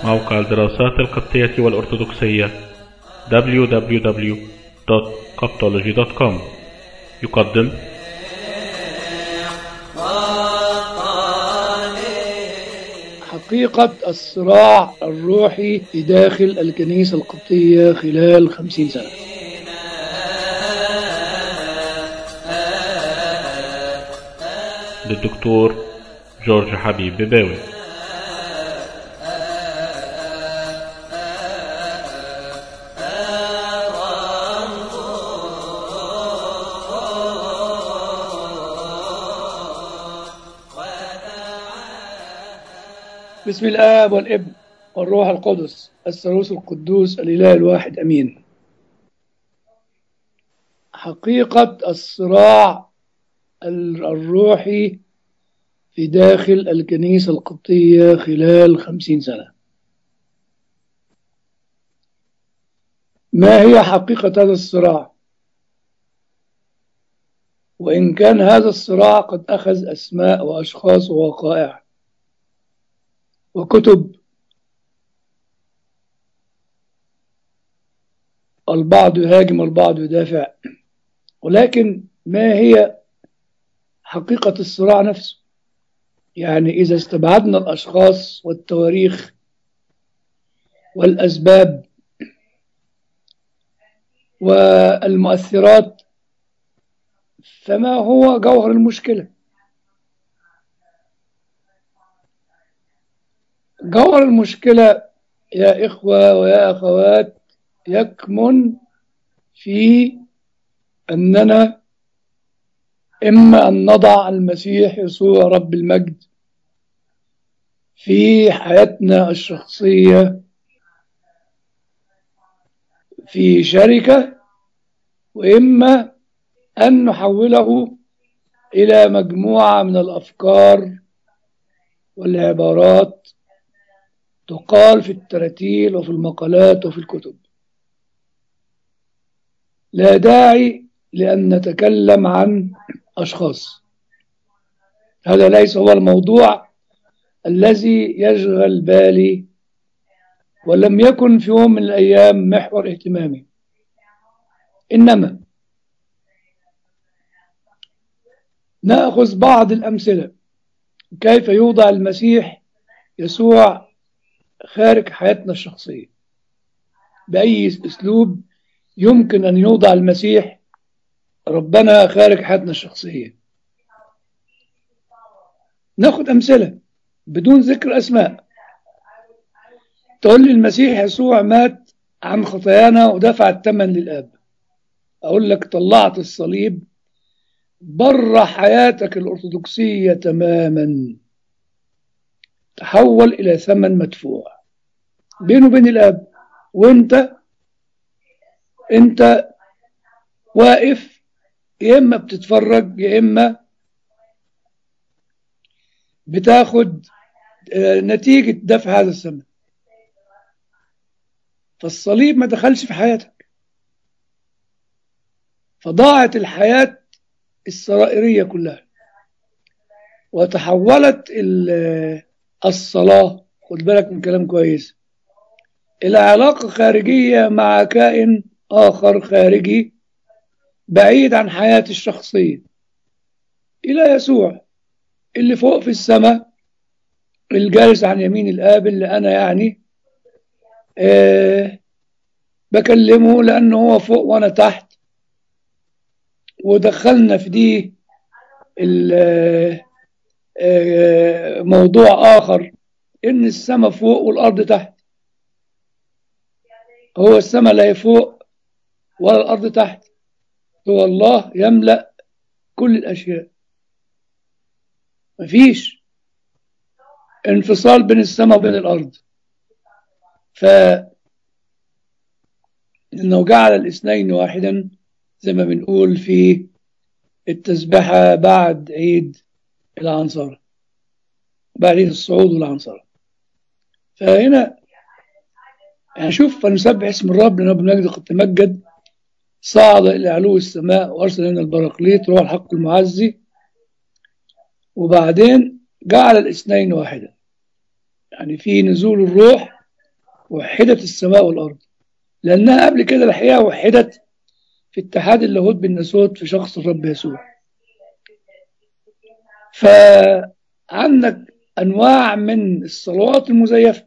موقع الدراسات القبطية والأرثوذكسية www.coptology.com يقدم حقيقة الصراع الروحي في داخل الكنيسة القبطية خلال خمسين سنة للدكتور جورج حبيب بباوي بسم الآب والابن والروح القدس الثالوث القدوس الإله الواحد أمين حقيقة الصراع الروحي في داخل الكنيسة القبطية خلال خمسين سنة ما هي حقيقة هذا الصراع وإن كان هذا الصراع قد أخذ أسماء وأشخاص ووقائع وكتب البعض يهاجم والبعض يدافع ولكن ما هي حقيقة الصراع نفسه يعني إذا استبعدنا الأشخاص والتواريخ والأسباب والمؤثرات فما هو جوهر المشكلة جوهر المشكلة يا إخوة ويا أخوات يكمن في أننا إما أن نضع المسيح يسوع رب المجد في حياتنا الشخصية في شركة وإما أن نحوله إلى مجموعة من الأفكار والعبارات تقال في التراتيل وفي المقالات وفي الكتب لا داعي لأن نتكلم عن أشخاص هذا ليس هو الموضوع الذي يشغل بالي ولم يكن في يوم من الأيام محور اهتمامي إنما نأخذ بعض الأمثلة كيف يوضع المسيح يسوع خارج حياتنا الشخصية بأي أسلوب يمكن أن يوضع المسيح ربنا خارج حياتنا الشخصية ناخد أمثلة بدون ذكر أسماء تقول لي المسيح يسوع مات عن خطايانا ودفع الثمن للآب أقول لك طلعت الصليب بره حياتك الأرثوذكسية تماما تحول إلى ثمن مدفوع بينه وبين الآب وانت انت واقف يا إما بتتفرج يا إما بتاخد نتيجة دفع هذا الثمن فالصليب ما دخلش في حياتك فضاعت الحياة السرائرية كلها وتحولت الصلاة خد بالك من كلام كويس إلى علاقة خارجية مع كائن آخر خارجي بعيد عن حياتي الشخصية إلى يسوع اللي فوق في السماء الجالس عن يمين الآب اللي أنا يعني آه بكلمه لأنه هو فوق وأنا تحت ودخلنا في دي آه موضوع آخر إن السماء فوق والأرض تحت هو السماء لا فوق ولا الأرض تحت هو الله يملأ كل الأشياء مفيش انفصال بين السماء وبين الأرض ف إنه جعل الاثنين واحدا زي ما بنقول في التسبحة بعد عيد العنصرة بعد عيد الصعود والعنصرة فهنا هنشوف فنسبح اسم الرب لأن رب المجد قد تمجد صعد إلى علو السماء وأرسل لنا البراقليط روح الحق المعزي وبعدين جعل الاثنين واحدا يعني في نزول الروح وحدت السماء والأرض لأنها قبل كده الحقيقة وحدت في اتحاد اللاهوت بالناسوت في شخص الرب يسوع فعندك أنواع من الصلوات المزيفة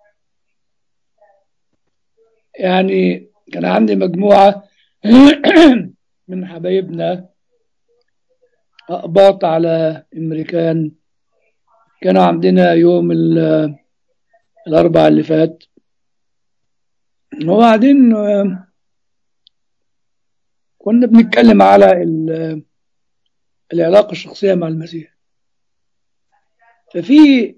يعني كان عندي مجموعة من حبايبنا أقباط على أمريكان كانوا عندنا يوم الأربع اللي فات وبعدين كنا بنتكلم على العلاقة الشخصية مع المسيح ففي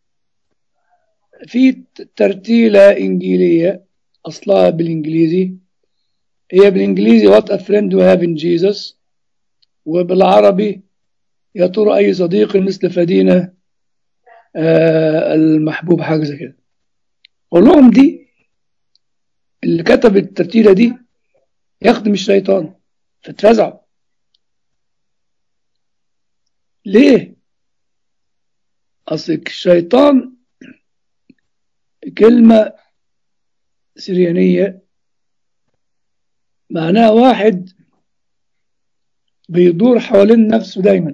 في ترتيلة إنجيلية أصلها بالإنجليزي هي بالإنجليزي What a friend we have in Jesus وبالعربي يا ترى أي صديق مثل فدينا آه المحبوب حاجة زي كده قول لهم دي اللي كتب الترتيلة دي يخدم الشيطان فاتفزعوا ليه؟ أصل الشيطان كلمة سريانية معناها واحد بيدور حوالين نفسه دايما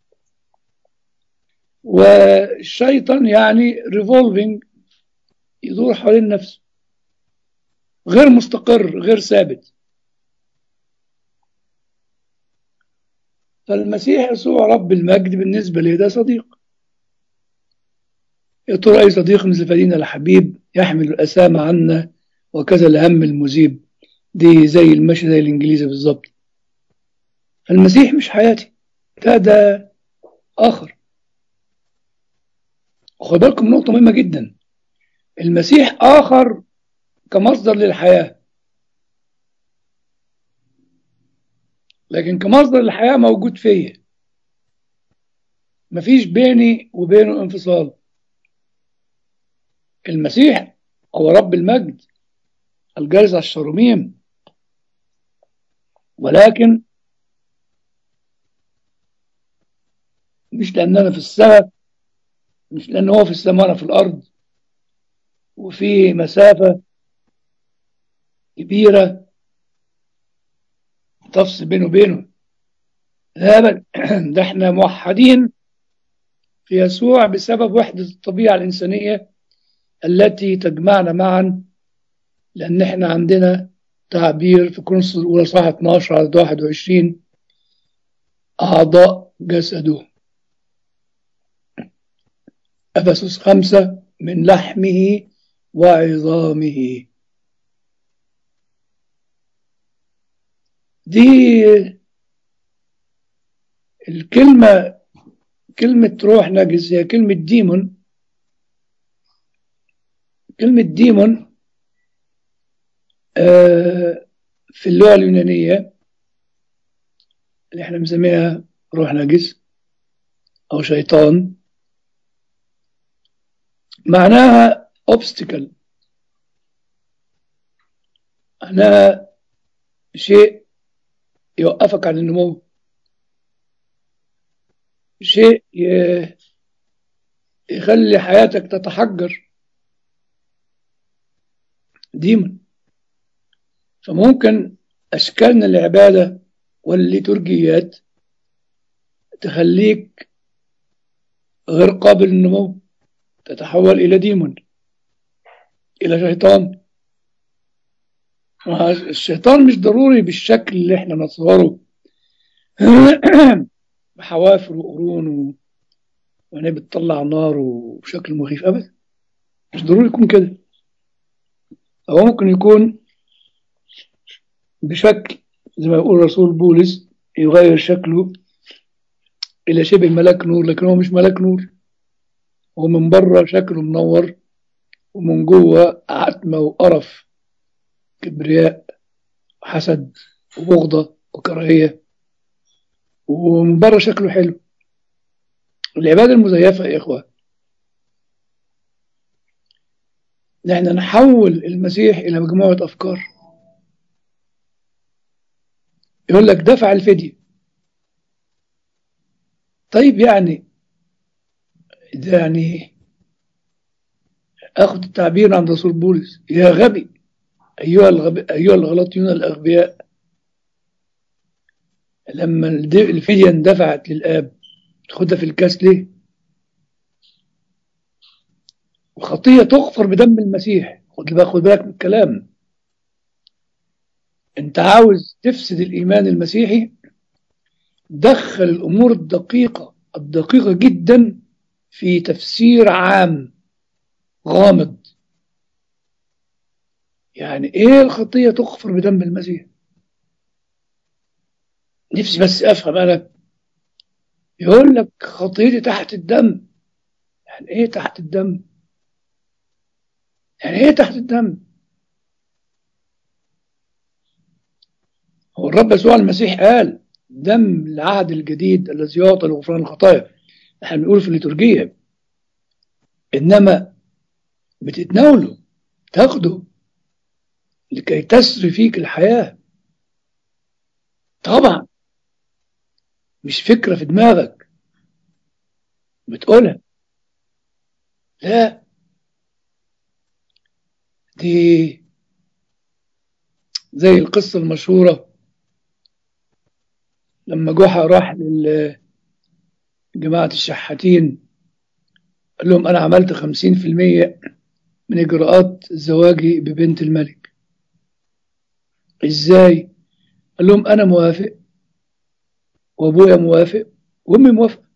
والشيطان يعني ريفولفينج يدور حوالين نفسه غير مستقر غير ثابت فالمسيح يسوع رب المجد بالنسبة لي ده صديق يا ترى أي صديق مثل فدينا الحبيب يحمل الأسامة عنا وكذا الهم المذيب دي زي المشي زي الإنجليزي بالظبط فالمسيح مش حياتي ده ده آخر خد بالكم نقطة مهمة جدا المسيح آخر كمصدر للحياة لكن كمصدر للحياة موجود فيا مفيش بيني وبينه انفصال المسيح هو رب المجد الجالس على الشروميم ولكن مش لأننا في السماء مش لأن هو في السماء وأنا في الأرض وفي مسافة كبيرة تفصل بينه وبينه لا بل ده احنا موحدين في يسوع بسبب وحدة الطبيعة الإنسانية التي تجمعنا معا لأن احنا عندنا تعبير في كورنثوس الأولى صح 12 عدد 21 أعضاء جسده أفسس خمسة من لحمه وعظامه دي الكلمة كلمة روح نجس هي كلمة ديمون كلمة ديمون آه في اللغة اليونانية اللي احنا بنسميها روح نجس أو شيطان معناها obstacle معناها شيء يوقفك عن النمو شيء يخلي حياتك تتحجر ديما فممكن أشكالنا العبادة والليتورجيات تخليك غير قابل للنمو تتحول إلى ديمون إلى شيطان الشيطان مش ضروري بالشكل اللي احنا نتصوره بحوافر وقرون و... وأنا بتطلع نار وبشكل مخيف أبدا مش ضروري يكون كده هو ممكن يكون بشكل زي ما يقول رسول بولس يغير شكله إلى شبه ملاك نور لكن هو مش ملاك نور هو من بره شكله منور ومن جوه عتمة وقرف كبرياء وحسد وبغضة وكراهية ومن بره شكله حلو العبادة المزيفة يا إخوة نحن نحول المسيح إلى مجموعة أفكار يقول لك دفع الفدية طيب يعني ده يعني أخذ التعبير عند رسول بولس يا غبي أيها الغبي أيها الغلطيون الأغبياء لما الد- الفدية اندفعت للآب تاخدها في الكاس ليه؟ الخطية تغفر بدم المسيح خد بالك خد بالك من الكلام انت عاوز تفسد الإيمان المسيحي دخل الأمور الدقيقة الدقيقة جدا في تفسير عام غامض يعني ايه الخطية تغفر بدم المسيح نفسي بس افهم انا يقول لك خطيتي تحت الدم يعني ايه تحت الدم يعني ايه تحت الدم هو الرب يسوع المسيح قال دم العهد الجديد الذي يعطى لغفران الخطايا احنا بنقول في الليتورجية انما بتتناوله تاخده لكي تسري فيك الحياة طبعا مش فكرة في دماغك بتقولها لا دي زي القصة المشهورة لما جحا راح لجماعة الشحاتين قال لهم أنا عملت خمسين في المية من إجراءات زواجي ببنت الملك إزاي؟ قال لهم أنا موافق وأبويا موافق وأمي موافقة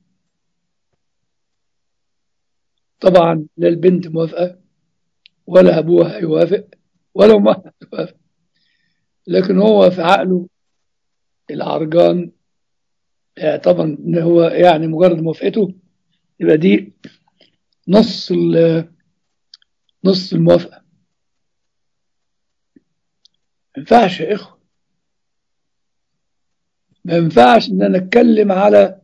طبعا لا البنت موافقة ولا أبوها يوافق ولا أمها توافق لكن هو في عقله العرجان طبعا ان هو يعني مجرد موافقته يبقى دي نص نص الموافقه ما ينفعش يا اخوه ما ينفعش ان انا اتكلم على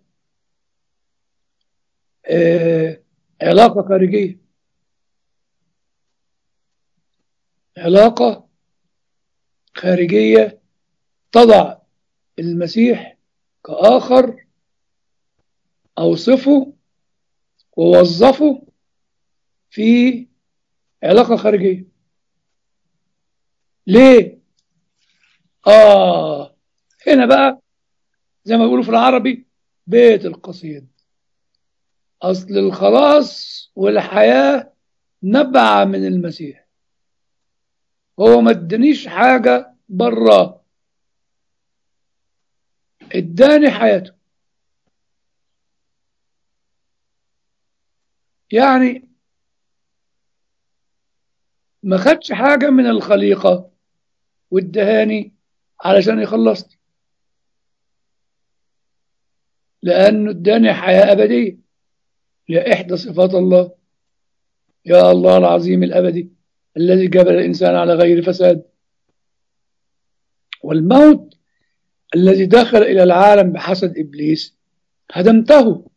آه علاقه خارجيه علاقه خارجيه تضع المسيح كآخر أوصفه ووظفه في علاقة خارجية ليه؟ آه هنا بقى زي ما بيقولوا في العربي بيت القصيد أصل الخلاص والحياة نبع من المسيح هو ما ادانيش حاجة براه اداني حياته يعني ما خدش حاجة من الخليقة وادهاني علشان يخلصني لأنه اداني حياة أبدية هي إحدى صفات الله يا الله العظيم الأبدي الذي جبل الإنسان على غير فساد والموت الذي دخل إلى العالم بحسد إبليس هدمته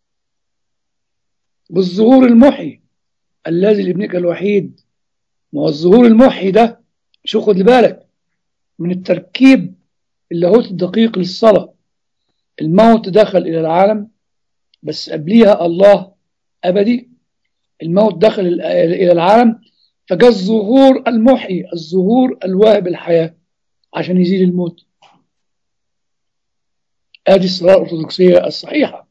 بالظهور المحيي الذي لابنك الوحيد ما هو الظهور المحيي ده شو خد بالك من التركيب اللاهوت الدقيق للصلاة الموت دخل إلى العالم بس قبليها الله أبدي الموت دخل إلى العالم فجاء الظهور المحيي الظهور الواهب الحياة عشان يزيل الموت ادي الصلاه الارثوذكسيه الصحيحه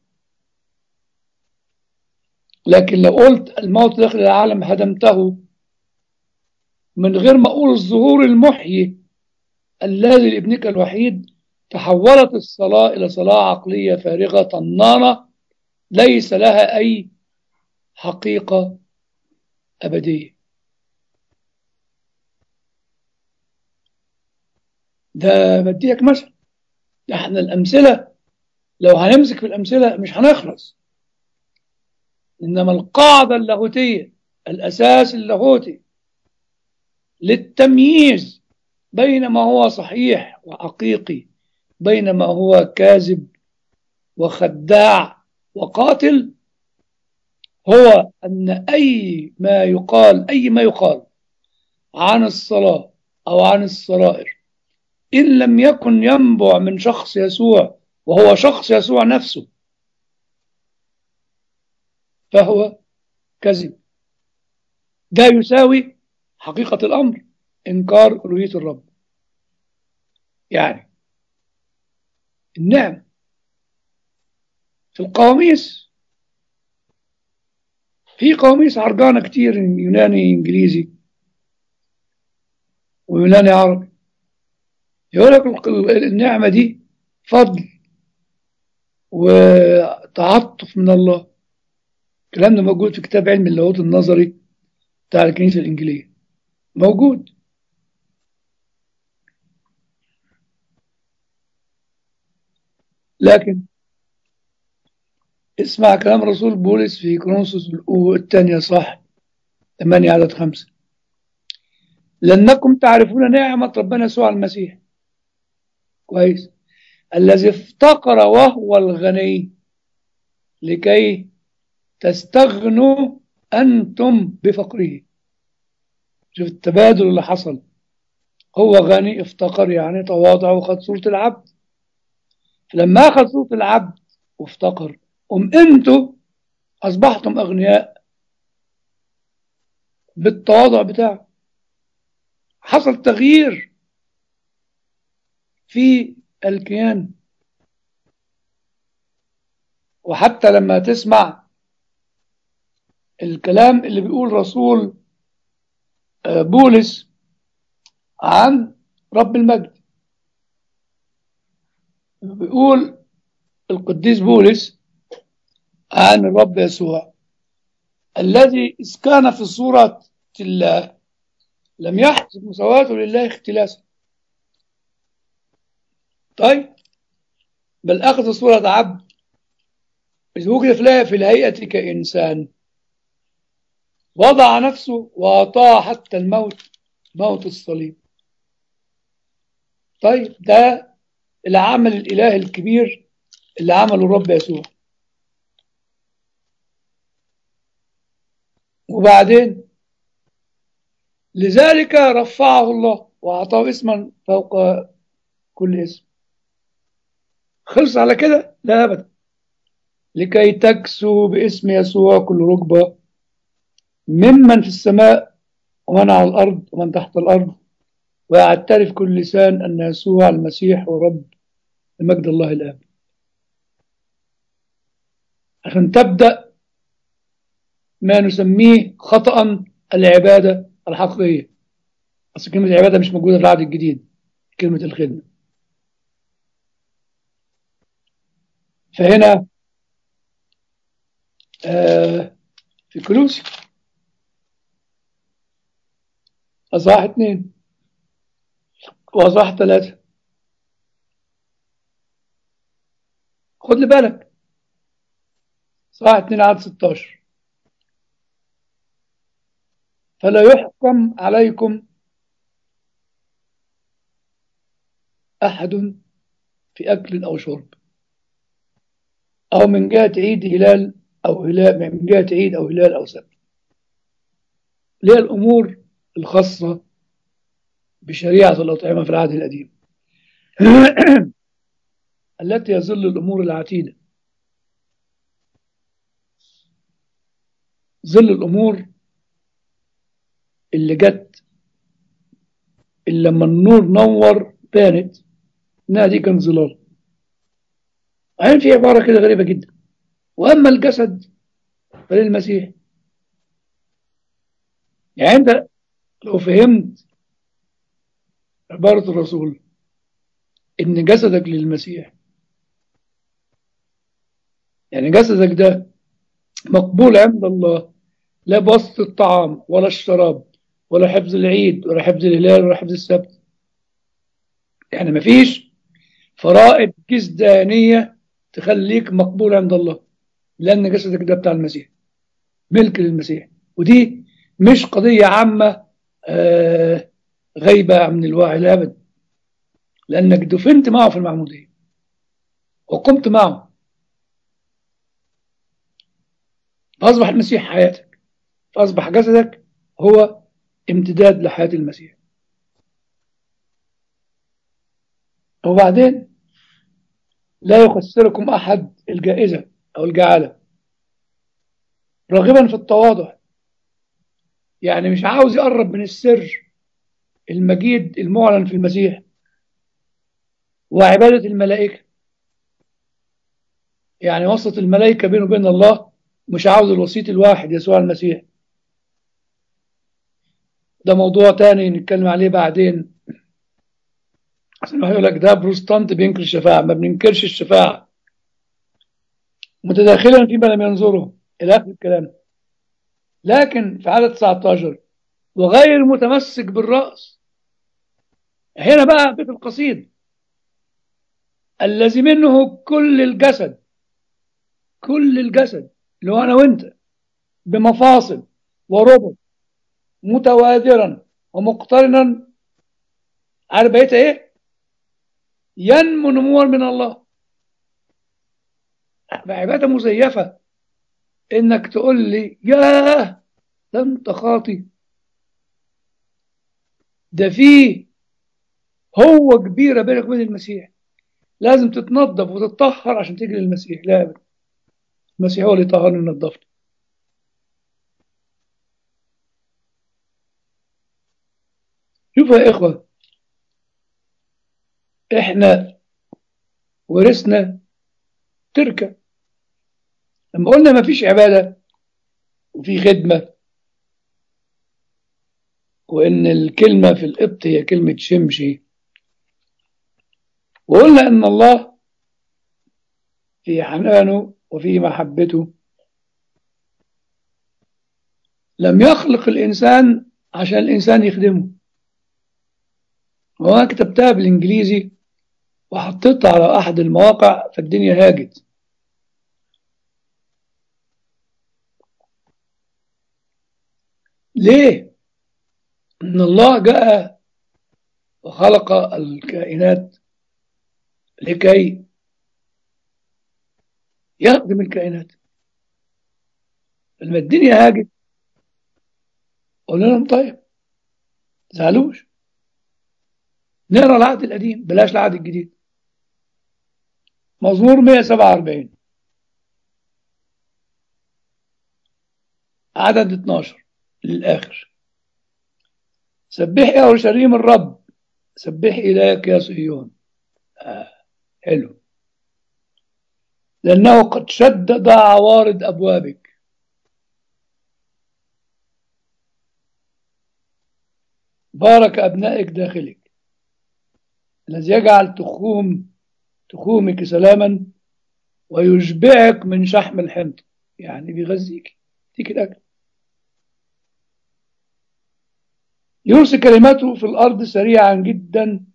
لكن لو قلت الموت داخل العالم هدمته من غير ما اقول الظهور المحيي الذي لابنك الوحيد تحولت الصلاه الى صلاه عقليه فارغه طنانه ليس لها اي حقيقه ابديه ده بديك مثل احنا الأمثلة لو هنمسك في الأمثلة مش هنخلص إنما القاعدة اللاهوتية الأساس اللاهوتي للتمييز بين ما هو صحيح وحقيقي بين ما هو كاذب وخداع وقاتل هو أن أي ما يقال أي ما يقال عن الصلاة أو عن السرائر إن لم يكن ينبع من شخص يسوع وهو شخص يسوع نفسه فهو كذب ده يساوي حقيقة الأمر إنكار ألوهية الرب يعني النعم في القواميس في قواميس عرجانة كتير يوناني إنجليزي ويوناني عربي يقول لك النعمة دي فضل وتعطف من الله الكلام ده موجود في كتاب علم اللاهوت النظري بتاع الكنيسة الإنجيلية موجود لكن اسمع كلام رسول بولس في كرونسوس الثانية صح 8 عدد خمسة لأنكم تعرفون نعمة ربنا يسوع المسيح كويس الذي افتقر وهو الغني لكي تستغنوا أنتم بفقره شوف التبادل اللي حصل هو غني افتقر يعني تواضع وخد صورة العبد لما أخذ صورة العبد وافتقر أم أنتوا أصبحتم أغنياء بالتواضع بتاعه حصل تغيير في الكيان وحتى لما تسمع الكلام اللي بيقول رسول بولس عن رب المجد بيقول القديس بولس عن الرب يسوع الذي إذ كان في صورة الله لم يحسب مساواته لله اختلاسا طيب بل أخذ صورة عبد إذ وجد في الهيئة كإنسان وضع نفسه وأطاع حتى الموت موت الصليب طيب ده العمل الإلهي الكبير اللي عمله الرب يسوع وبعدين لذلك رفعه الله وأعطاه اسما فوق كل اسم خلص على كده لا أبدا لكي تكسو باسم يسوع كل ركبة ممن في السماء ومن على الأرض ومن تحت الأرض ويعترف كل لسان أن يسوع المسيح هو رب لمجد الله الآب عشان تبدأ ما نسميه خطأ العبادة الحقيقية أصل كلمة العبادة مش موجودة في العهد الجديد كلمة الخدمة فهنا آه في كلوسي أصحاح اثنين وأصحاح ثلاثة خد لي بالك صحاح اثنين عدد 16 فلا يحكم عليكم أحد في أكل أو شرب أو من جهة عيد هلال أو هلال من جهة عيد أو هلال أو سبت اللي هي الأمور الخاصة بشريعة الأطعمة في العهد القديم التي يظل الأمور العتيدة ظل الأمور اللي جت اللي لما النور نور بانت انها دي كان ظلال عين في عبارة كده غريبة جدا وأما الجسد فللمسيح يعني أنت لو فهمت عبارة الرسول إن جسدك للمسيح يعني جسدك ده مقبول عند الله لا بسط الطعام ولا الشراب ولا حفظ العيد ولا حفظ الهلال ولا حفظ السبت يعني مفيش فرائض جسدانية تخليك مقبول عند الله لأن جسدك ده بتاع المسيح ملك للمسيح ودي مش قضية عامة آه غيبة من الوعي لا أبدا لأنك دفنت معه في المعمودية وقمت معه فأصبح المسيح حياتك فأصبح جسدك هو امتداد لحياة المسيح وبعدين لا يخسركم أحد الجائزة أو الجعالة راغبا في التواضع يعني مش عاوز يقرب من السر المجيد المعلن في المسيح وعبادة الملائكة يعني وسط الملائكة بينه وبين الله مش عاوز الوسيط الواحد يسوع المسيح ده موضوع تاني نتكلم عليه بعدين عشان يقول لك ده بروستانت بينكر الشفاعة ما بننكرش الشفاعة متداخلا فيما لم ينظره إلى آخر الكلام لكن في عدد 19 وغير متمسك بالرأس هنا بقى بيت القصيد الذي منه كل الجسد كل الجسد اللي هو أنا وأنت بمفاصل وربط متوادرا ومقترنا عارف بقيت ايه ينمو نموا من الله بعبادة مزيفة انك تقول لي ياه ده انت خاطي ده فيه هو كبيرة بينك وبين المسيح لازم تتنظف وتتطهر عشان تيجي للمسيح لا أبدا المسيح هو اللي يطهرني وينظفني شوفوا يا إخوة إحنا ورثنا تركة لما قلنا ما فيش عبادة وفي خدمة وإن الكلمة في القبط هي كلمة شمشي وقلنا إن الله في حنانه وفي محبته لم يخلق الإنسان عشان الإنسان يخدمه وأنا كتبتها بالإنجليزي وحطيتها على أحد المواقع فالدنيا هاجت ليه؟ إن الله جاء وخلق الكائنات لكي يخدم الكائنات لما الدنيا هاجت قلنا لهم طيب زعلوش نقرا العهد القديم بلاش العهد الجديد مزمور 147 عدد 12 للآخر سبح يا أورشليم الرب سبح إلهك يا صهيون آه. حلو لأنه قد شدد عوارض أبوابك بارك أبنائك داخلك الذي يجعل تخوم تخومك سلاما ويشبعك من شحم الحنطة يعني بيغذيك يديك الأكل يرسل كلماته في الأرض سريعا جدا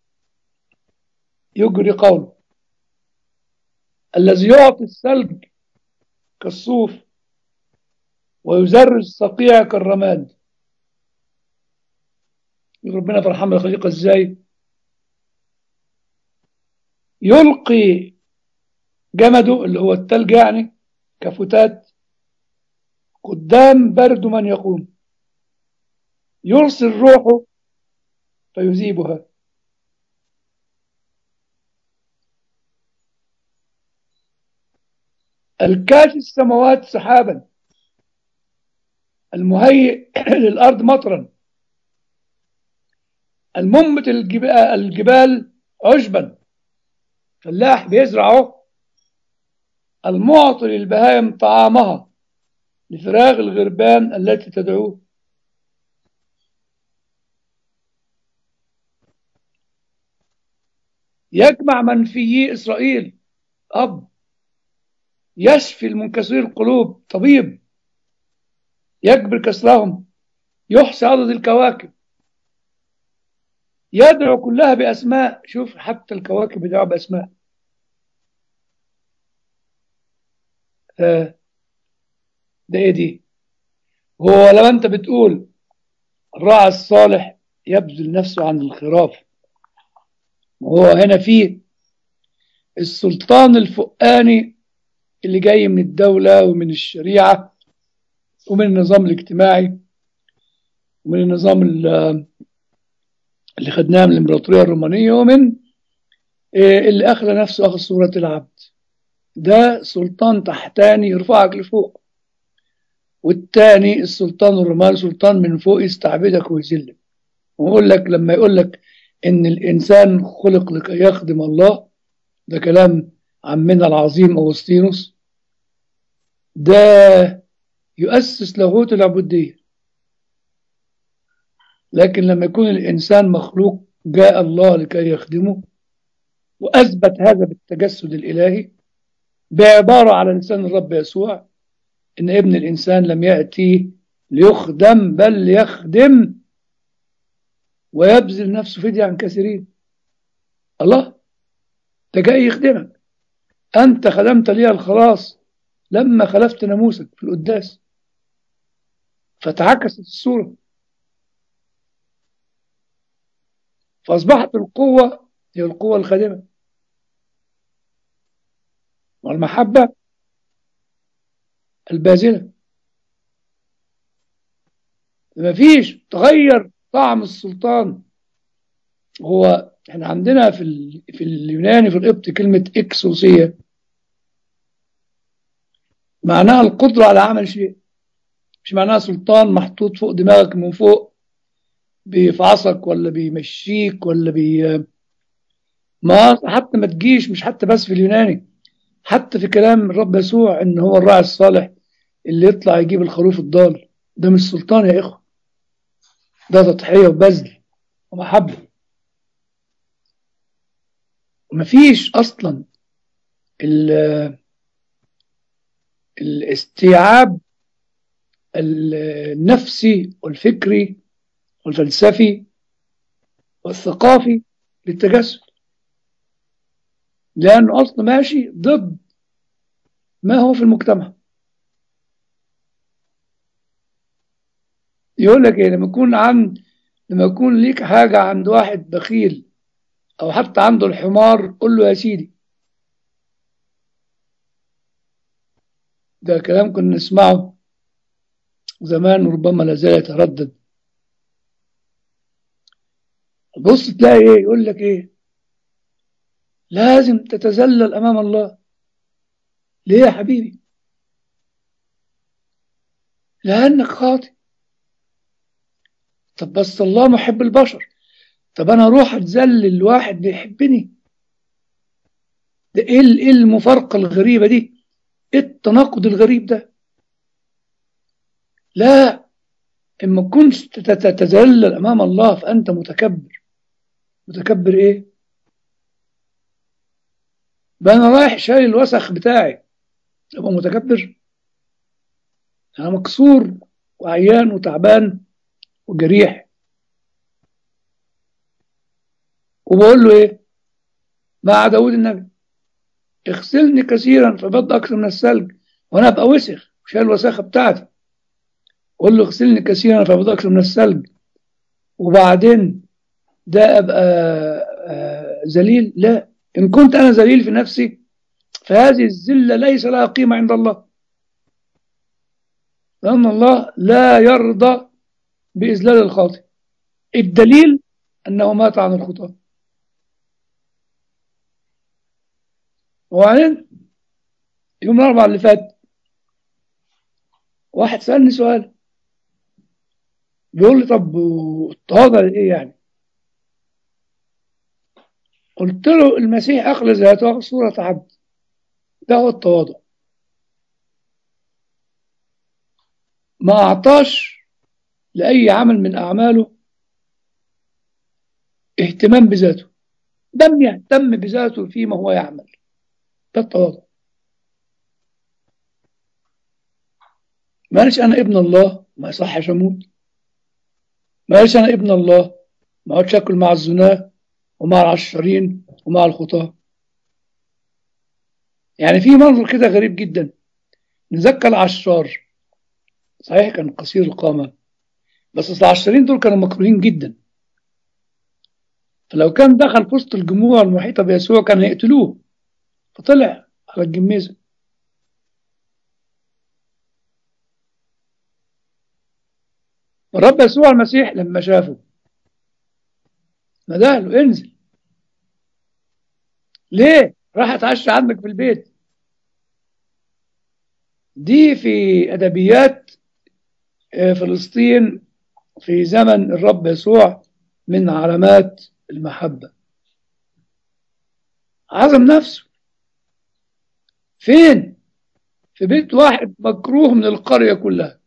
يجري قوله الذي يعطي الثلج كالصوف ويزرج الصقيع كالرماد ربنا فرحان بالخليقة ازاي يلقي جمده اللي هو التلج يعني كفتات قدام برد من يقوم يرسل روحه فيذيبها الكاشف السماوات سحابا المهيئ للأرض مطرا المنبت الجبال عشبا فلاح بيزرعه المعطي للبهائم طعامها لفراغ الغربان التي تدعوه يجمع منفيي إسرائيل أب يشفي المنكسرين القلوب طبيب يجبر كسرهم يحصي عدد الكواكب يدعو كلها بأسماء شوف حتى الكواكب يدعو بأسماء ده ايه دي هو لما انت بتقول الراعي الصالح يبذل نفسه عن الخراف وهو هنا فيه السلطان الفؤاني اللي جاي من الدولة ومن الشريعة ومن النظام الاجتماعي ومن النظام اللي خدناه من الإمبراطورية الرومانية ومن اللي أخلى نفسه أخذ صورة العبد ده سلطان تحتاني يرفعك لفوق والتاني السلطان الروماني سلطان من فوق يستعبدك ويذلك ويقول لك لما يقول لك ان الانسان خلق لكي يخدم الله ده كلام عمنا العظيم اغسطينوس ده يؤسس لاهوت العبوديه لكن لما يكون الانسان مخلوق جاء الله لكي يخدمه واثبت هذا بالتجسد الالهي بعباره على لسان الرب يسوع ان ابن الانسان لم ياتي ليخدم بل ليخدم ويبذل نفسه فدية عن كثيرين الله ده جاي يخدمك أنت خدمت لي الخلاص لما خلفت ناموسك في القداس فتعكست الصورة فأصبحت القوة هي القوة الخادمة والمحبة الباذلة مفيش تغير طعم السلطان هو احنا عندنا في ال... في اليوناني في القبط كلمة اكسوسية معناها القدرة على عمل شيء مش معناها سلطان محطوط فوق دماغك من فوق بيفعصك ولا بيمشيك ولا بي ما حتى ما تجيش مش حتى بس في اليوناني حتى في كلام الرب يسوع ان هو الراعي الصالح اللي يطلع يجيب الخروف الضال ده مش سلطان يا اخوه ده تضحية وبذل ومحبة مفيش أصلا الاستيعاب النفسي والفكري والفلسفي والثقافي للتجسد لأنه أصلا ماشي ضد ما هو في المجتمع يقول لك ايه لما يكون عند لما يكون ليك حاجة عند واحد بخيل أو حتى عنده الحمار قول له يا سيدي ده كلام كنا نسمعه زمان وربما لا زال يتردد بص تلاقي ايه يقول لك ايه لازم تتذلل امام الله ليه يا حبيبي لانك خاطئ طب بس الله محب البشر طب انا اروح اتذلل لواحد بيحبني ده ايه ايه المفارقه الغريبه دي ايه التناقض الغريب ده لا اما كنت تتذلل امام الله فانت متكبر متكبر ايه بقى انا رايح شايل الوسخ بتاعي ابقى متكبر انا مكسور وعيان وتعبان وجريح وبقول له ايه مع داود النبي اغسلني كثيرا فبض اكثر من الثلج وانا ابقى وسخ شايل الوساخه بتاعتي قول له اغسلني كثيرا فبض اكثر من الثلج وبعدين ده ابقى ذليل لا ان كنت انا ذليل في نفسي فهذه الذله ليس لها قيمه عند الله لان الله لا يرضى بإذلال الخاطئ الدليل أنه مات عن الخطأ وبعدين يوم الأربعاء اللي فات واحد سألني سؤال بيقول لي طب التواضع ايه يعني قلت له المسيح أخلى ذاته صورة عبد ده هو التواضع ما أعطاش لأي عمل من أعماله اهتمام بذاته لم يهتم بذاته فيما هو يعمل ده التواضع ما قالش أنا ابن الله ما يصحش أموت ما قالش أنا ابن الله ما اقعدش أكل مع الزناة ومع العشرين ومع الخطاة يعني في منظر كده غريب جدا نزكى العشار صحيح كان قصير القامة بس أصل العشرين دول كانوا مكروهين جدا فلو كان دخل في وسط الجموع المحيطة بيسوع كان هيقتلوه فطلع على الجميزة الرب يسوع المسيح لما شافه ندهله انزل ليه راح اتعشى عندك في البيت دي في ادبيات آه، فلسطين في زمن الرب يسوع من علامات المحبة عزم نفسه فين في بيت واحد مكروه من القرية كلها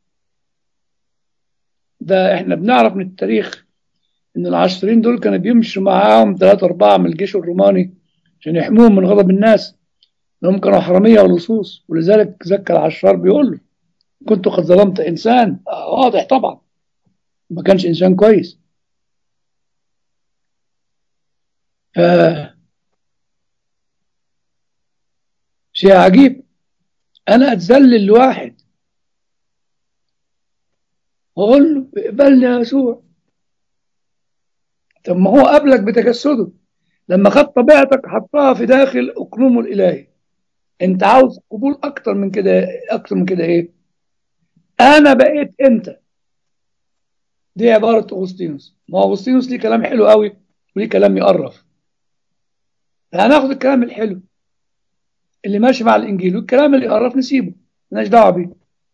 ده احنا بنعرف من التاريخ ان العشرين دول كانوا بيمشوا معاهم ثلاثة أربعة من الجيش الروماني عشان يحموهم من غضب الناس انهم كانوا حرامية ولصوص ولذلك زكى العشار بيقول له كنت قد ظلمت انسان آه واضح طبعا ما كانش انسان كويس ف شيء عجيب انا اتذلل لواحد واقول له اقبلني يا يسوع طب ما هو قبلك بتجسده لما خد طبيعتك حطها في داخل اقلومه الالهي انت عاوز قبول اكتر من كده اكتر من كده ايه انا بقيت انت دي عباره اغسطينوس ما هو اغسطينوس ليه كلام حلو قوي وليه كلام يقرف هناخد الكلام الحلو اللي ماشي مع الانجيل والكلام اللي يقرف نسيبه مالناش دعوه بيه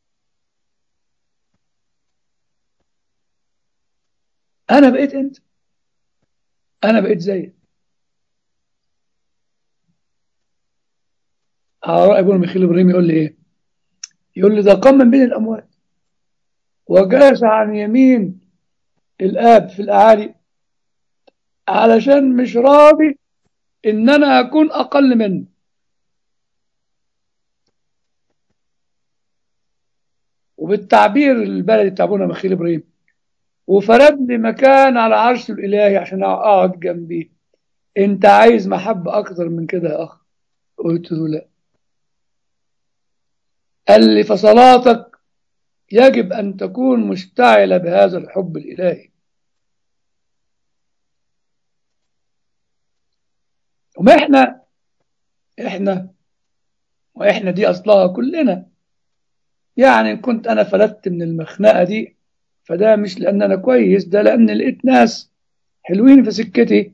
انا بقيت انت انا بقيت زيك على رأي ابونا ميخيل ابراهيم يقول لي ايه يقول لي ده قام من بين الاموات وجلس عن يمين الاب في الاعالي علشان مش راضي ان انا اكون اقل منه وبالتعبير البلدي بتاع ابونا ميخيل ابراهيم وفرد لي مكان على عرشه الالهي عشان اقعد جنبيه انت عايز محبه اكتر من كده يا اخ قلت له لا قال لي فصلاتك يجب أن تكون مشتعلة بهذا الحب الإلهي وما إحنا إحنا وإحنا دي أصلها كلنا يعني كنت أنا فلتت من المخنقة دي فده مش لأن أنا كويس ده لأن لقيت ناس حلوين في سكتي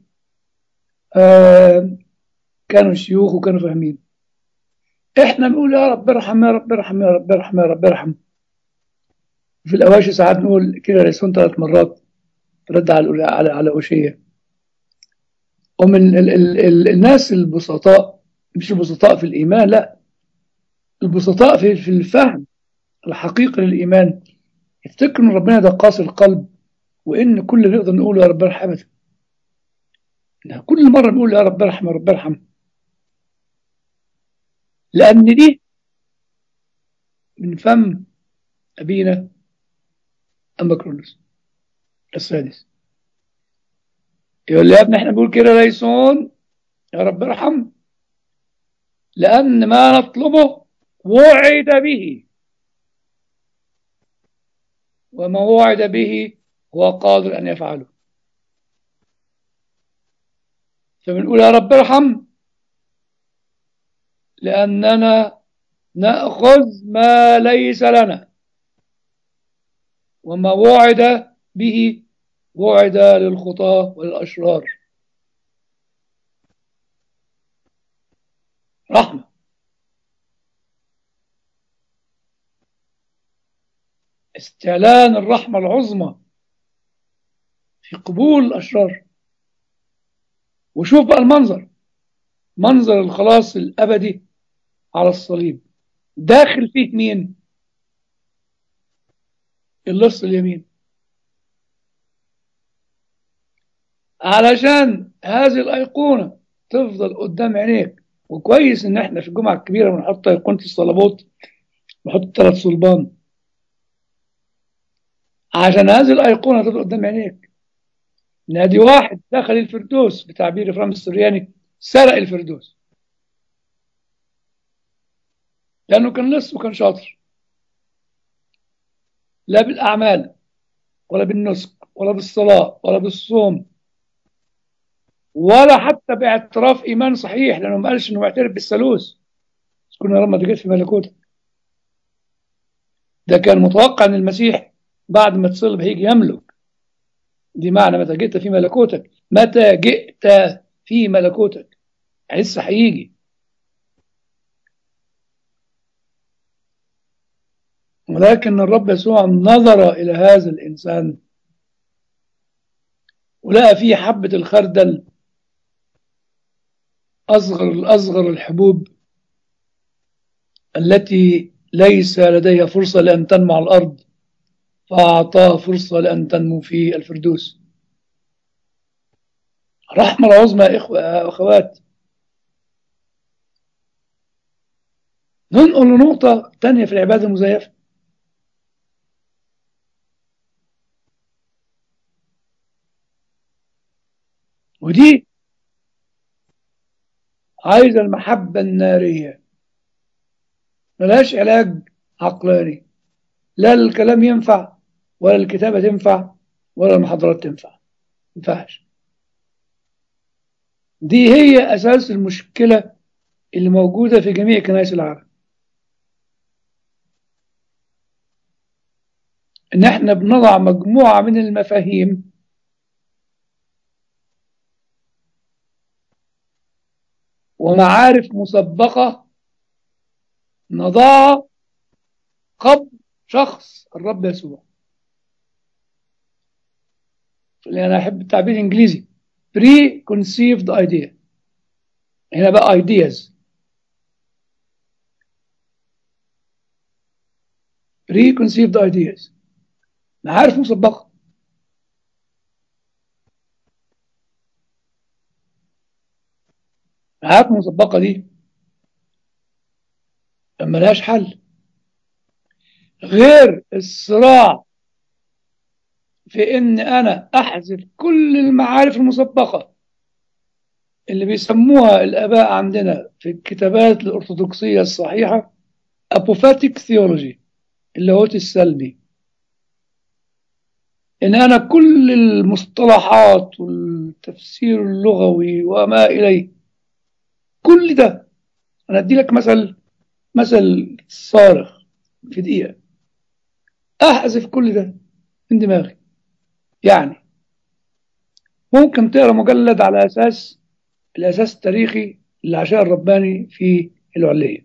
آه كانوا شيوخ وكانوا فاهمين احنا نقول يا رب ارحم يا رب ارحم يا رب ارحم يا رب ارحم في الاواشي ساعات نقول كده لسون ثلاث مرات رد على على على اوشيه ومن ال ال ال الناس البسطاء مش البسطاء في الايمان لا البسطاء في في الفهم الحقيقي للايمان يفتكروا ان ربنا ده قاسي القلب وان كل اللي نقدر نقوله يا رب ارحم كل مره نقول يا رب ارحم يا رب ارحم لأن دي من فم أبينا أمبكرونس السادس يقول لي يا ابني احنا بنقول كده ليسون يا رب ارحم لأن ما نطلبه وعد به وما وعد به هو قادر أن يفعله فبنقول يا رب ارحم لأننا نأخذ ما ليس لنا وما وعد به وعد للخطاة والأشرار رحمة استعلان الرحمة العظمى في قبول الأشرار وشوف بقى المنظر منظر الخلاص الأبدي على الصليب داخل فيه مين اللص اليمين علشان هذه الأيقونة تفضل قدام عينيك وكويس ان احنا في الجمعة الكبيرة بنحط أيقونة الصلبات نحط ثلاث صلبان عشان هذه الأيقونة تفضل قدام عينيك نادي واحد دخل الفردوس بتعبير إفرام السرياني سرق الفردوس لأنه كان لص وكان شاطر لا بالأعمال ولا بالنسك ولا بالصلاة ولا بالصوم ولا حتى باعتراف إيمان صحيح لأنه ما قالش إنه معترف بالثالوث كنا لما جيت في ملكوتك ده كان متوقع إن المسيح بعد ما تصلب هيجي يملك دي معنى متى جئت في ملكوتك متى جئت في ملكوتك لسه هيجي ولكن الرب يسوع نظر إلى هذا الإنسان ولقى فيه حبة الخردل أصغر الأصغر الحبوب التي ليس لديها فرصة لأن تنمو على الأرض فأعطاها فرصة لأن تنمو في الفردوس رحمة العظمى يا إخوة أخوات ننقل لنقطة تانية في العبادة المزيفة ودي عايزة المحبة النارية ملهاش علاج عقلاني لا الكلام ينفع ولا الكتابة تنفع ولا المحاضرات تنفع ينفعش دي هي أساس المشكلة اللي موجودة في جميع كنائس العالم إن إحنا بنضع مجموعة من المفاهيم ومعارف مسبقة نضعها قبل شخص الرب يسوع اللي أنا أحب التعبير الإنجليزي pre-conceived idea هنا بقى ideas pre-conceived ideas معارف مسبقة معارف مسبقة دي ملهاش حل غير الصراع في ان انا احذف كل المعارف المسبقه اللي بيسموها الاباء عندنا في الكتابات الارثوذكسيه الصحيحه apophatic theology اللاهوت السلبي ان انا كل المصطلحات والتفسير اللغوي وما اليه كل ده انا ادي لك مثل مثل صارخ في دقيقه احذف كل ده من دماغي يعني ممكن تقرا مجلد على اساس الاساس التاريخي للعشاء الرباني في العليه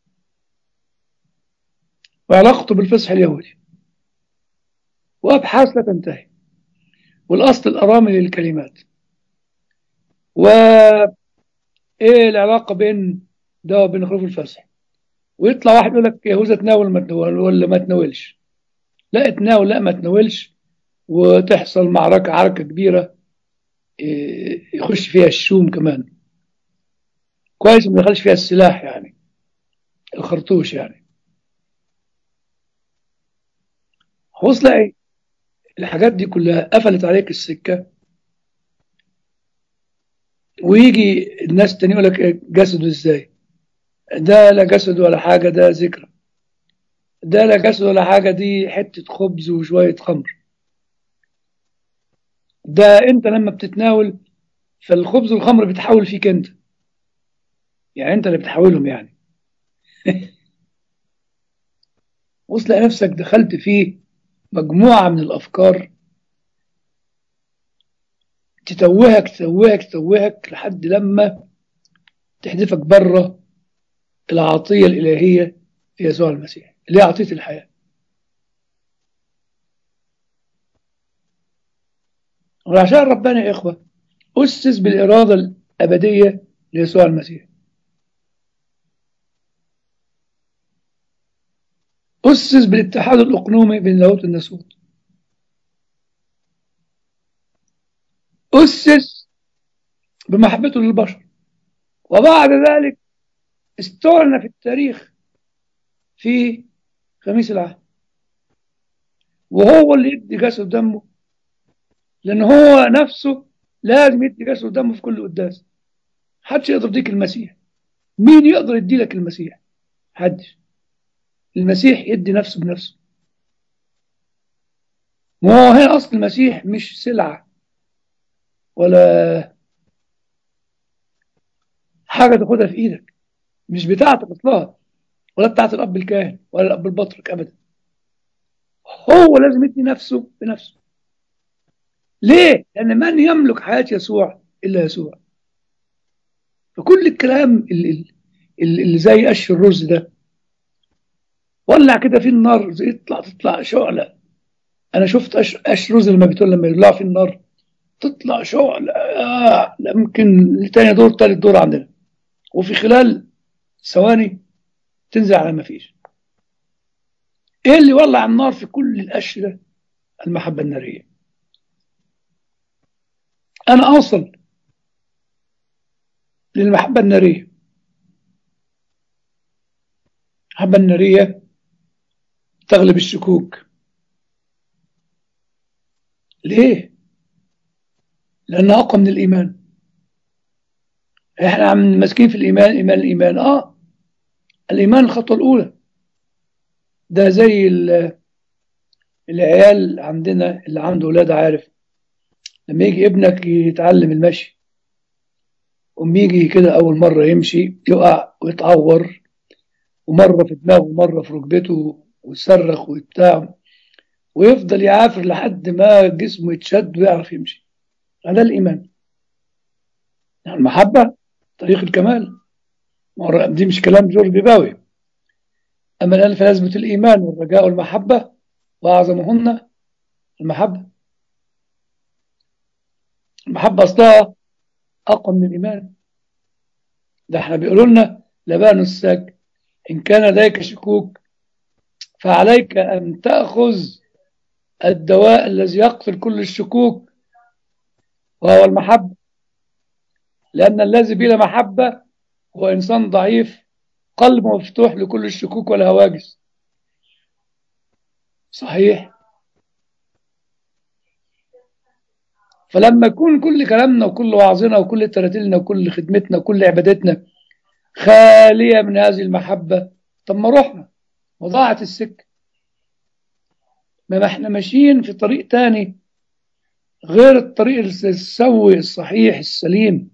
وعلاقته بالفصح اليهودي وابحاث لا تنتهي والاصل الارامي للكلمات و ايه العلاقه بين ده وبين خروف الفصح ويطلع واحد يقول لك يهوذا تناول ما تناول ولا ما تناولش لا اتناول لا ما تناولش وتحصل معركة عركة كبيرة يخش فيها الشوم كمان كويس ما دخلش فيها السلاح يعني الخرطوش يعني بص لاقي الحاجات دي كلها قفلت عليك السكة ويجي الناس تاني يقول لك جسده ازاي ده لا جسد ولا حاجة ده ذكرى ده لا جسد ولا حاجة دي حتة خبز وشوية خمر ده انت لما بتتناول فالخبز والخمر بتحول فيك انت يعني انت اللي بتحولهم يعني وصل نفسك دخلت في مجموعة من الأفكار تتوهك تتوهك تتوهك لحد لما تحدفك بره العطية الإلهية في يسوع المسيح اللي هي عطية الحياة وعشان ربنا يا إخوة أسس بالإرادة الأبدية ليسوع المسيح أسس بالاتحاد الأقنومي بين لاهوت والناسوت أسس بمحبته للبشر وبعد ذلك استعلن في التاريخ في خميس العهد وهو اللي يدي جسد دمه لأن هو نفسه لازم يدي جسد دمه في كل قداس محدش يقدر يديك المسيح مين يقدر يدي لك المسيح محدش المسيح يدي نفسه بنفسه وهو هنا أصل المسيح مش سلعة ولا حاجة تاخدها في إيدك مش بتاعتك أصلها ولا بتاعت الأب الكاهن ولا الأب البطرك أبدا هو لازم يدي نفسه بنفسه ليه؟ لأن من يملك حياة يسوع إلا يسوع فكل الكلام اللي, اللي زي قش الرز ده ولع كده في النار زي يطلع تطلع شعلة أنا شفت أش أش رز لما بتقول لما يولع في النار تطلع شعلة آه يمكن تاني دور تالت دور عندنا وفي خلال ثواني تنزل على ما فيش ايه اللي ولع النار في كل القش ده المحبة النارية انا اوصل للمحبة النارية المحبة النارية تغلب الشكوك ليه لانها اقوى من الايمان احنا عم ماسكين في الايمان ايمان الايمان اه الايمان الخطوه الاولى ده زي العيال عندنا اللي عنده ولاد عارف لما يجي ابنك يتعلم المشي وما يجي كده اول مره يمشي يقع ويتعور ومره في دماغه ومره في ركبته ويصرخ وبتاع ويفضل يعافر لحد ما جسمه يتشد ويعرف يمشي هذا الايمان المحبه طريق الكمال دي مش كلام جورج بيباوي أما الآن فلازمة الإيمان والرجاء والمحبة وأعظمهن المحبة المحبة أصلها أقوى من الإيمان ده احنا بيقولوا لنا لبان الساك إن كان لديك شكوك فعليك أن تأخذ الدواء الذي يقتل كل الشكوك وهو المحبة لأن الذي بلا محبة هو إنسان ضعيف قلب مفتوح لكل الشكوك والهواجس صحيح فلما يكون كل كلامنا وكل وعظنا وكل تراتيلنا وكل خدمتنا وكل عبادتنا خالية من هذه المحبة طب ما رحنا وضاعت السكة ما احنا ماشيين في طريق تاني غير الطريق السوي الصحيح السليم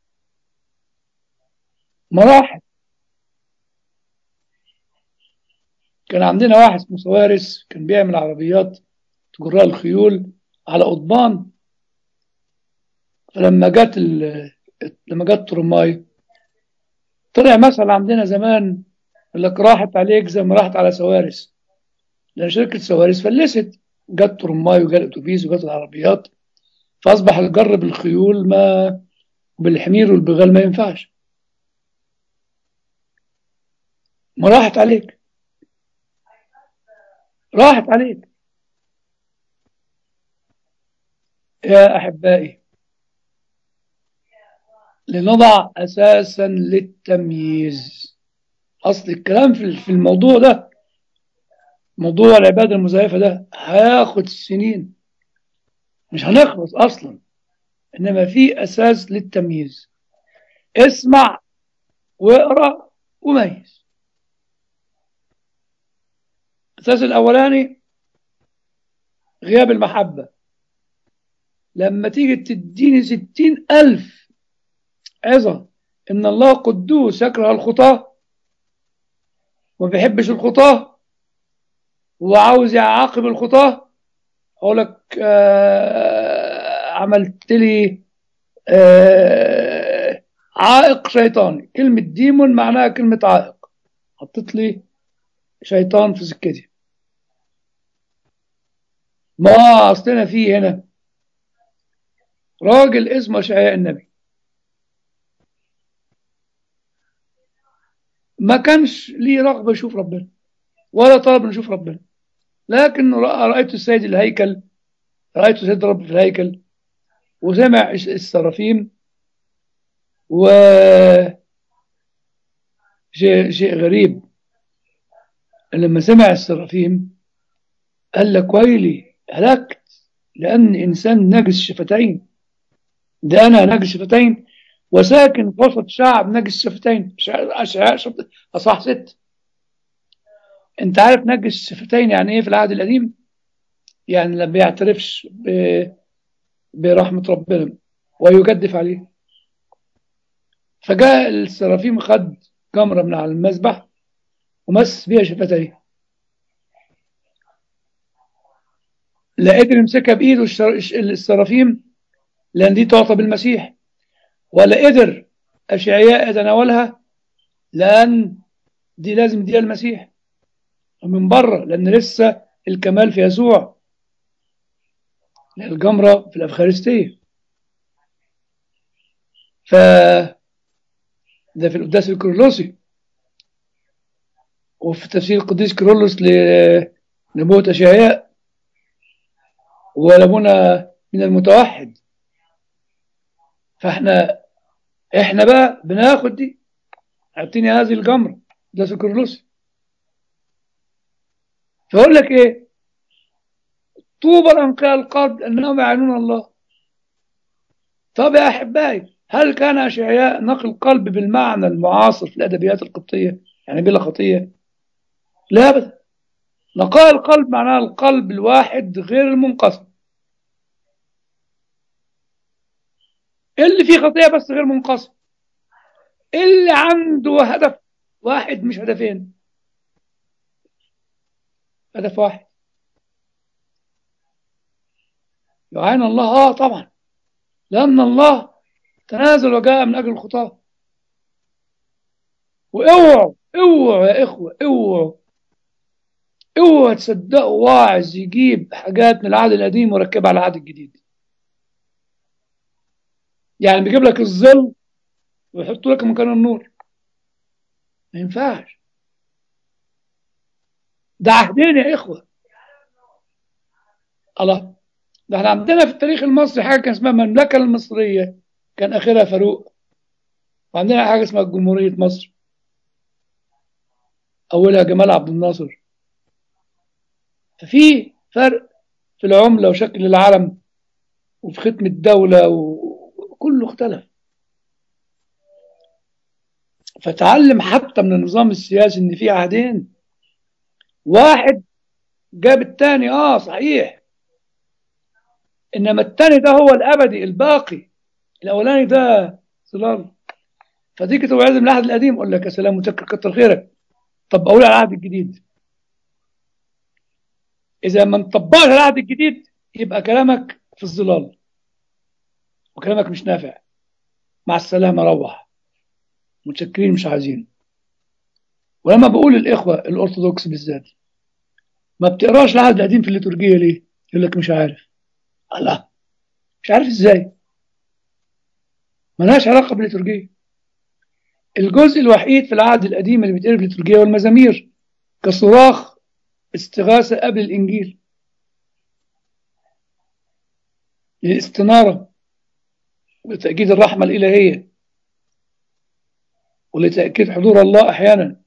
مراحل كان عندنا واحد اسمه سوارس كان بيعمل عربيات تجرها الخيول على قضبان فلما جت لما جت ترماي طلع مثل عندنا زمان يقول لك راحت عليك زي ما راحت على سوارس لان شركه سوارس فلست جت ترماي وجت الاتوبيس وجت العربيات فاصبح الجر بالخيول ما بالحمير والبغال ما ينفعش ما راحت عليك راحت عليك يا أحبائي لنضع أساسا للتمييز أصل الكلام في الموضوع ده موضوع العبادة المزيفة ده هياخد سنين مش هنخلص أصلا إنما في أساس للتمييز اسمع واقرأ وميز الأساس الأولاني غياب المحبة لما تيجي تديني ستين ألف عظة إن الله قدوس يكره الخطاة وما بيحبش الخطاة وعاوز يعاقب الخطاة أقول لك آه عملت لي آه عائق شيطاني كلمة ديمون معناها كلمة عائق حطيت لي شيطان في سكتي ما أصلنا فيه هنا راجل اسمه شعياء النبي ما كانش ليه رغبة يشوف ربنا ولا طلب نشوف ربنا لكن رأيت السيد الهيكل رأيت السيد رب في الهيكل وسمع السرافيم و شيء, شيء غريب لما سمع السرافيم قال لك ويلي هلكت لأن إنسان نجس شفتين ده أنا نجس شفتين وساكن في وسط شعب نجس شفتين أصح ست أنت عارف نجس شفتين يعني إيه في العهد القديم؟ يعني لما بيعترفش ب... برحمة ربنا ويجدف عليه فجاء السرافيم خد جمرة من على المذبح ومس بيها شفتيه لا قدر يمسكها بايده السرافيم لان دي تعطى بالمسيح ولا قدر اشعياء يتناولها لان دي لازم دي المسيح ومن بره لأن لسه الكمال في يسوع الجمرة في الأفخارستية ف ده في القداس الكرولوسي وفي تفسير القديس كيرلس لنبوة أشعياء ولابونا من المتوحد فاحنا احنا بقى بناخد دي اعطيني هذه الجمرة ده سكرلوسي فيقول لك ايه طوبى لانقياء القلب لانهم يعانون الله طب يا احبائي هل كان اشعياء نقل القلب بالمعنى المعاصر في الادبيات القبطيه يعني بلا خطيه لا ابدا نقاء القلب معناه القلب الواحد غير المنقسم اللي فيه خطيه بس غير منقسم اللي عنده هدف واحد مش هدفين هدف واحد يعين الله اه طبعا لان الله تنازل وجاء من اجل الخطاه واوعوا اوعوا يا اخوه اوعوا اوعوا تصدقوا واعظ يجيب حاجات من العهد القديم ويركبها على العهد الجديد يعني بيجيب لك الظل ويحط لك مكان النور ما ينفعش ده عهدين يا اخوه الله ده احنا عندنا في التاريخ المصري حاجه كان اسمها المملكه المصريه كان اخرها فاروق وعندنا حاجه اسمها جمهوريه مصر اولها جمال عبد الناصر ففي فرق في العمله وشكل العلم وفي ختم الدوله وكله اختلف فتعلم حتى من النظام السياسي ان في عهدين واحد جاب الثاني اه صحيح انما الثاني ده هو الابدي الباقي الاولاني ده ظلال فتيجي توعظ من العهد القديم اقول لك يا سلام متشكر كتر خيرك طب اقول على العهد الجديد اذا ما نطبقش على العهد الجديد يبقى كلامك في الظلال وكلامك مش نافع مع السلامه روح متشكرين مش عايزين ولما بقول الاخوه الارثوذكس بالذات ما بتقراش العهد القديم في الليتورجيه ليه؟ يقول لك مش عارف الله مش عارف ازاي ملهاش علاقه بالليتورجيه الجزء الوحيد في العهد القديم اللي بيتقرا في الليتورجيه هو المزامير كصراخ استغاثه قبل الانجيل للاستناره لتأكيد الرحمة الإلهية ولتأكيد حضور الله أحيانا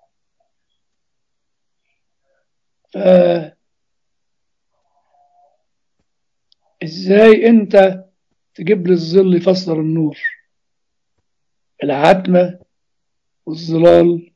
ف... إزاي أنت تجيب لي الظل يفسر النور العتمة والظلال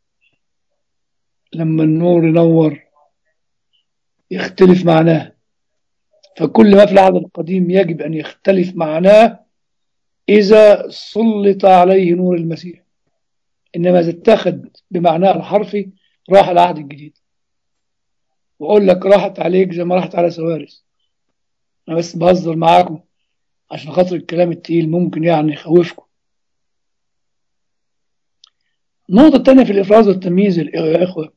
لما النور ينور يختلف معناه فكل ما في العهد القديم يجب أن يختلف معناه إذا سلط عليه نور المسيح إنما إذا اتخذ بمعناه الحرفي راح العهد الجديد وأقول لك راحت عليك زي ما راحت على سوارس أنا بس بهزر معاكم عشان خاطر الكلام التقيل ممكن يعني يخوفكم النقطة الثانية في الإفراز والتمييز يا إخوة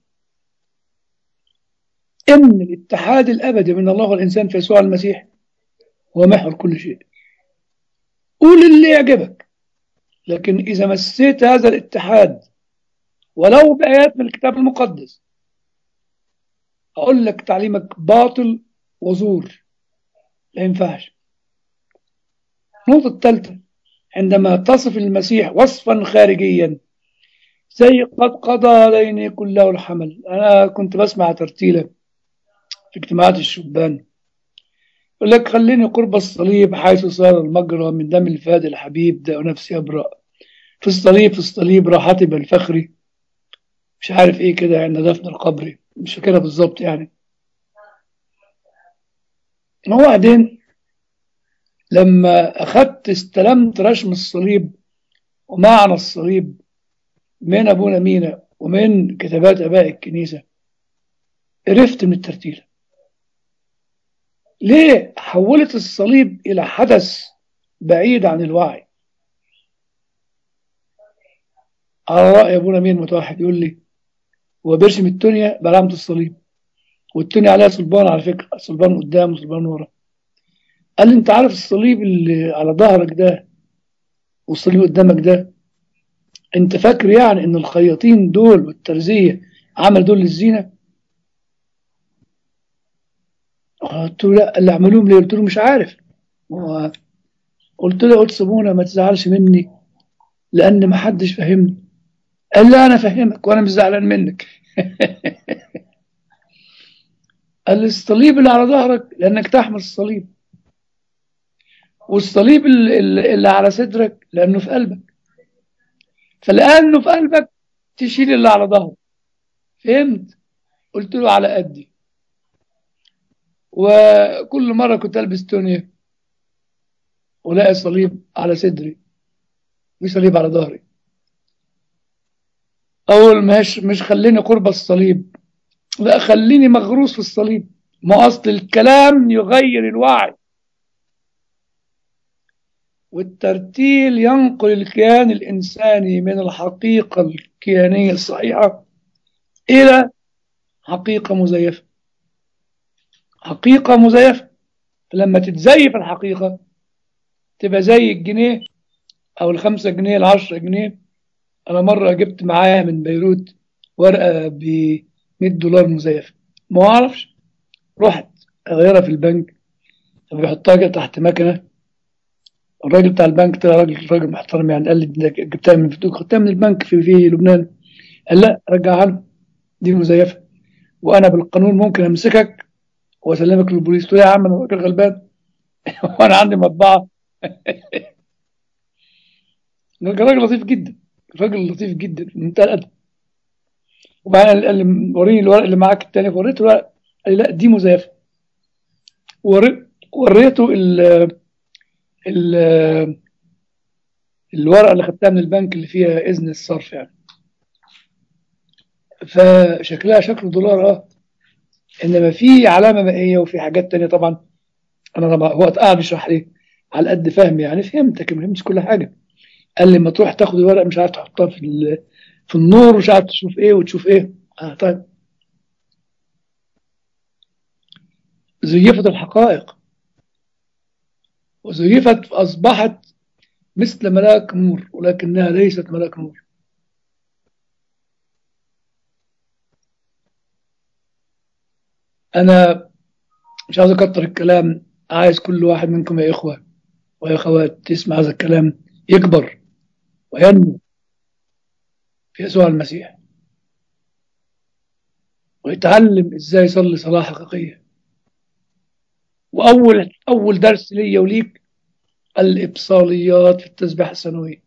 إن الاتحاد الأبدي بين الله والإنسان في يسوع المسيح هو محور كل شيء قول اللي يعجبك لكن إذا مسيت هذا الاتحاد ولو بآيات من الكتاب المقدس أقول لك تعليمك باطل وزور لا ينفعش النقطة الثالثة عندما تصف المسيح وصفا خارجيا زي قد قضى علينا كله الحمل أنا كنت بسمع ترتيلة في اجتماعات الشبان يقول لك خليني قرب الصليب حيث صار المجرى من دم الفاد الحبيب ده نفسي أبرأ في الصليب في الصليب راحتي بالفخري مش عارف ايه كده عند دفن القبر مش فاكرها بالظبط يعني وبعدين لما أخدت استلمت رسم الصليب ومعنى الصليب من أبونا مينا ومن كتابات أباء الكنيسة عرفت من الترتيلة ليه حولت الصليب إلى حدث بعيد عن الوعي على رأي أبونا مين متوحد يقول لي وبيرسم التونيا بعلامة الصليب والتونيا عليها صلبان على فكرة صلبان قدام وصلبان ورا قال لي انت عارف الصليب اللي على ظهرك ده والصليب قدامك ده انت فاكر يعني ان الخياطين دول والترزية عمل دول للزينة قلت له لا اللي عملوهم ليه قلت له مش عارف هو قلت له قلت سيبونا ما تزعلش مني لان ما حدش فهمني قال لا انا فهمك وانا مش زعلان منك قال لي الصليب اللي على ظهرك لانك تحمل الصليب والصليب اللي, اللي على صدرك لانه في قلبك فلانه في قلبك تشيل اللي على ظهرك فهمت قلت له على قدي وكل مرة كنت ألبس تونيا ولاقي صليب على صدري وصليب على ظهري أول مش مش خليني قرب الصليب لا خليني مغروس في الصليب ما أصل الكلام يغير الوعي والترتيل ينقل الكيان الإنساني من الحقيقة الكيانية الصحيحة إلى حقيقة مزيفة حقيقة مزيفة فلما تتزيف الحقيقة تبقى زي الجنيه أو الخمسة جنيه العشرة جنيه أنا مرة جبت معايا من بيروت ورقة ب 100 دولار مزيفة ما أعرفش رحت أغيرها في البنك فبيحطها كده تحت مكنة الراجل بتاع البنك طلع راجل راجل محترم يعني قال لي جبتها من فتوك خدتها من البنك في في لبنان قال لا رجعها له دي مزيفة وأنا بالقانون ممكن أمسكك واسلمك للبوليس تقول يا عم انا راجل غلبان وانا عندي مطبعه راجل لطيف جدا راجل لطيف جدا في منتهى الادب وبعدين قال لي وريني الورق اللي معاك التاني وريته الورق قال لي لا دي مزيفه وريته ال ال الورقه اللي خدتها من البنك اللي فيها اذن الصرف يعني فشكلها شكل دولار اه انما في علامه مائيه وفي حاجات تانية طبعا انا طبعا وقت قاعد يشرح لي على قد فهمي يعني فهمت لكن ما فهمتش كل حاجه قال لي ما تروح تاخد الورق مش عارف تحطها في في النور مش عارف تشوف ايه وتشوف ايه آه طيب زيفت الحقائق وزيفت اصبحت مثل ملاك نور ولكنها ليست ملاك نور أنا مش عايز أكتر الكلام عايز كل واحد منكم يا إخوة ويا أخوات تسمع هذا الكلام يكبر وينمو في يسوع المسيح ويتعلم إزاي يصلي صلاة حقيقية وأول أول درس ليا وليك الإبصاليات في التسبيح السنوية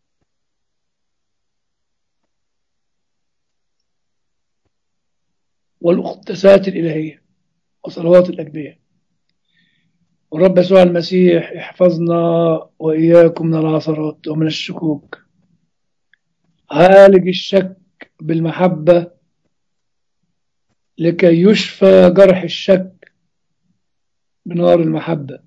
والقداسات الإلهية وصلوات الأجبية والرب يسوع المسيح يحفظنا وإياكم من العثرات ومن الشكوك عالج الشك بالمحبة لكي يشفى جرح الشك بنار المحبة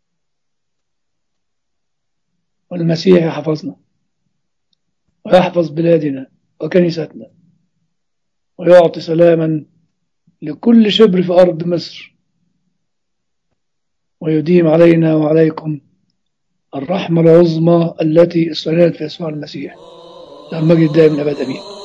والمسيح يحفظنا ويحفظ بلادنا وكنيستنا ويعطي سلاما لكل شبر في أرض مصر ويديم علينا وعليكم الرحمة العظمى التي استعنت في يسوع المسيح لما مجد دائم الأبد أمين